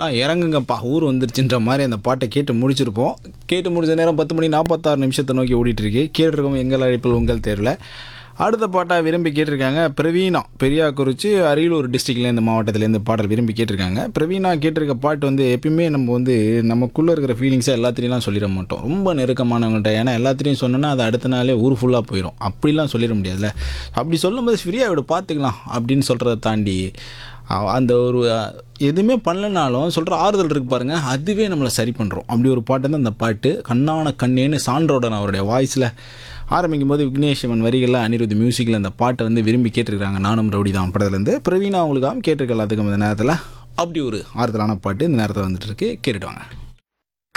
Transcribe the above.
ஆ இறங்குங்கப்பா ஊர் வந்துருச்சுன்ற மாதிரி அந்த பாட்டை கேட்டு முடிச்சிருப்போம் கேட்டு முடிச்ச நேரம் பத்து மணி நாற்பத்தாறு நிமிஷத்தை நோக்கி ஓடிட்டு இருக்கு கேட்டிருக்கோம் எங்கள் அழைப்பில் உங்கள் தேர்வில் அடுத்த பாட்டாக விரும்பி கேட்டிருக்காங்க பிரவீனா பெரியாக்குறிச்சி அரியலூர் டிஸ்ட்ரிக்ட்லேருந்து மாவட்டத்துலேருந்து பாடல் விரும்பி கேட்டிருக்காங்க பிரவீனா கேட்டிருக்க பாட்டு வந்து எப்பயுமே நம்ம வந்து நமக்குள்ளே இருக்கிற ஃபீலிங்ஸை எல்லாத்துலேயும் சொல்லிட மாட்டோம் ரொம்ப நெருக்கமானவங்கள்ட்ட ஏன்னா எல்லாத்துலேயும் சொன்னோன்னா அது அடுத்த நாளே ஊர் ஃபுல்லாக போயிடும் அப்படிலாம் சொல்லிட முடியாதுல்ல அப்படி சொல்லும்போது ஃப்ரீயாக விட பார்த்துக்கலாம் அப்படின்னு சொல்கிறத தாண்டி அ- அந்த ஒரு அ, எதுவுமே பண்ணலனாலும் சொல்கிற ஆறுதல் இருக்கு பாருங்க அதுவே நம்மளை சரி பண்ணுறோம் அப்படி ஒரு பாட்டு தான் அந்த பாட்டு கண்ணான கண்ணேன்னு சான்றோடன் அவருடைய வாய்ஸில் ஆரம்பிக்கும் போது விக்னேஷ்வன் வரிகளில் அனிருத் மியூசிக்கில் அந்த பாட்டை வந்து விரும்பி கேட்டிருக்காங்க நானும் ரவுடி தான் படத்துலேருந்து பிரவீனா அவங்களுக்காக கேட்டிருக்க எல்லாத்துக்கும் இந்த நேரத்தில் அப்படி ஒரு ஆறுதலான பாட்டு இந்த நேரத்தில் வந்துட்டு இருக்கு கேட்டுட்டு வாங்க